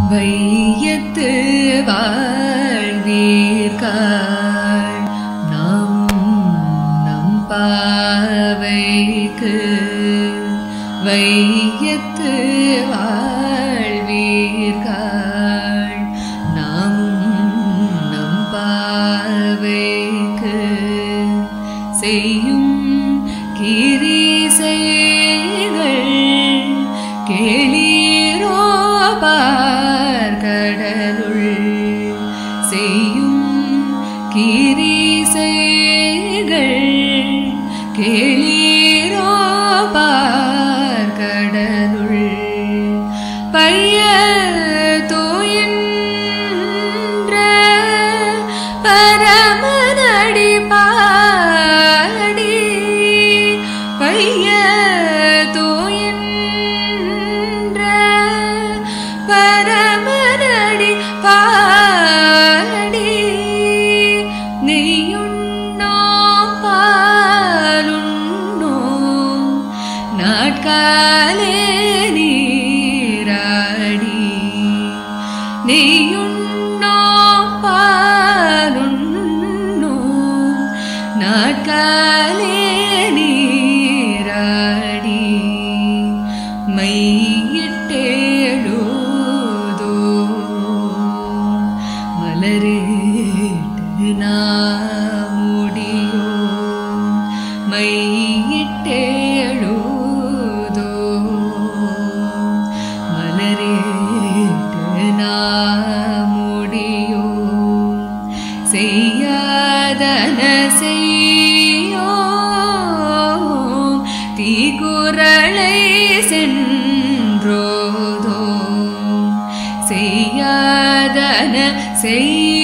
வையத்து வாழ்வீர்கள் நம் நம் பாவைக்கு வையத்து வாழ்வீர்கள் நம் நம் பாவைக்கு செய்யும் கிரிசைகள் கேளீரோ பார்கடலுள் செய்யும் கிரிசைகள் கேளீரோ பார்கடலுள் பைய தோயின்ற பரமனடி பாடி பைய தோயின்ற பரமனடி பாடி நெய்யுண்ணோ பாலுண்ணோ நாட்காலே நீராடி நெய்யுண்ணோ பாலுண்ணோ நாட்காலே நீராடி மையிட்டேழுதோ மலரேட்டு நாமுடியோ மையிட்டேழுதோ மலரேட்டு நாமுடியோ செய்யாதன செய்யோ தீக்குறளை சென்றோதோ செய்யாதன செய்